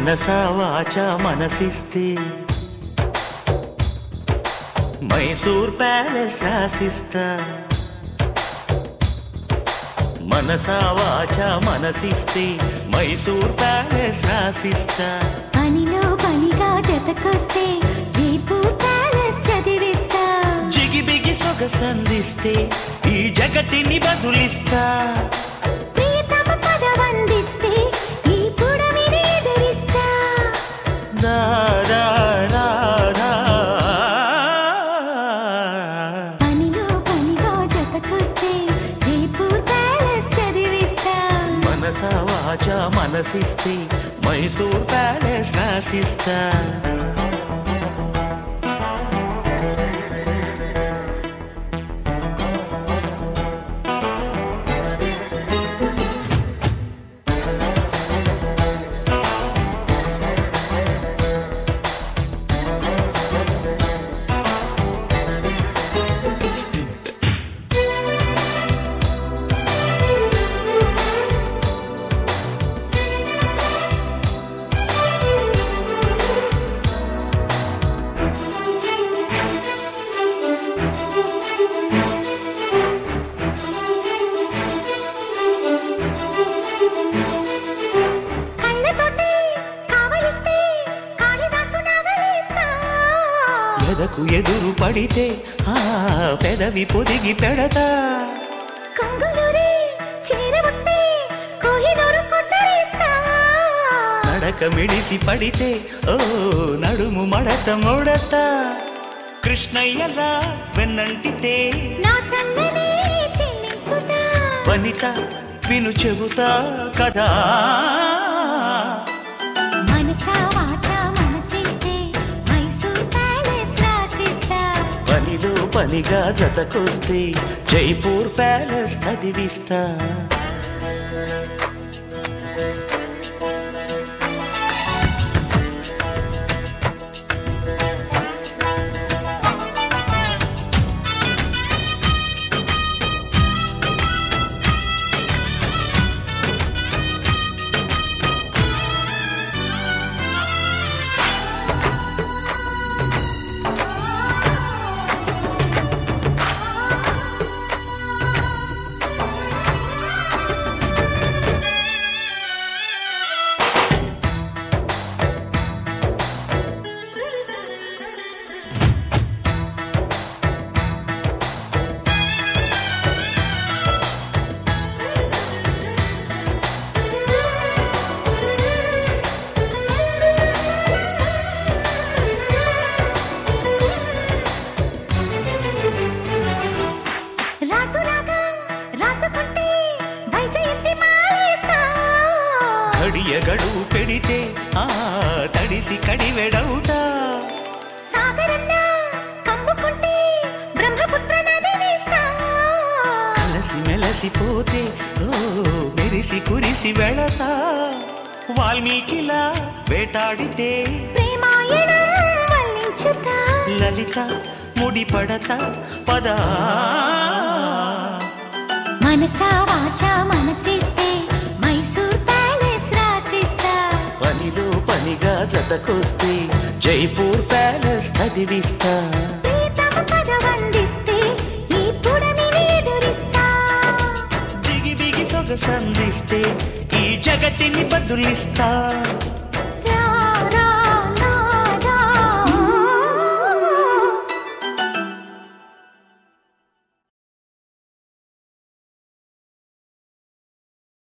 మనసా వాచ మనసిస్తే మైసూర్ ప్యాలెస్ రాసిస్తా మనసా వాచ మనసిస్తే మైసూర్ ప్యాలెస్ రాసిస్తా పనిలో పనిగా జతకొస్తే జైపూర్ ప్యాలెస్ చదివిస్తా జిగిబిగి సొగసందిస్తే ఈ జగతిని బదులిస్తా ప్రియతమ పదవందిస్తే ఈ పుడమిని ఎదురిస్తా రా, రా, రా, రా. పనిలో పనిగా జతకొస్తే జైపూర్ ప్యాలెస్ చదివిస్తా మనసా వాచ మనసిస్తే మైసూర్ ప్యాలెస్ రాసిస్తా కళ్ళతోటి కావలిస్తే కాళిదాసు నవలిస్తా ఎదకు ఎదురు పడితే ఆ పెదవి పొదిగి పెడతా కంగులూరి చేరవస్తే కోహినూరు కొసరిస్తా నడక మిడిసి పడితే ఓ నడుము మడత మొడత కృష్ణయ్యలా వెన్నంటితే నా చందని చెల్లించుతా వనిత విను చెబుతా కదా మనసా వాచా మనసిస్తే మైసూర్ ప్యాలెస్ రాసిస్తా పనిలో పనిగా జతకొస్తే జైపూర్ ప్యాలెస్ చదివిస్తా రాసులాగా రాసుకుంటే వైజయంతి మాలేస్తా గడియ గడువు పెడితే ఆ తడిసి కడివెడవుతా సాగరంలా కమ్ముకుంటే బ్రహ్మపుత్ర నదినిస్తా కలసి మెలసిపోతే ఓ మెరిసి కురిసి వెళతా వాల్మీకిలా వేటాడితే ప్రేమాయణం వల్లించుతా లలిత ముడి పడతా పదా మనసా వాచా మనసిస్తే మైసూర్ ప్యాలెస్ రాసిస్తా పనిలో పనిగా జతకొస్తే జైపూర్ ప్యాలెస్ చదివిస్తా ప్రియతమ పదవందిస్తే ఈ పుడమిని ఎదురిస్తా జిగి బిగి సొగసందిస్తే ఈ జగతిని బదులిస్తా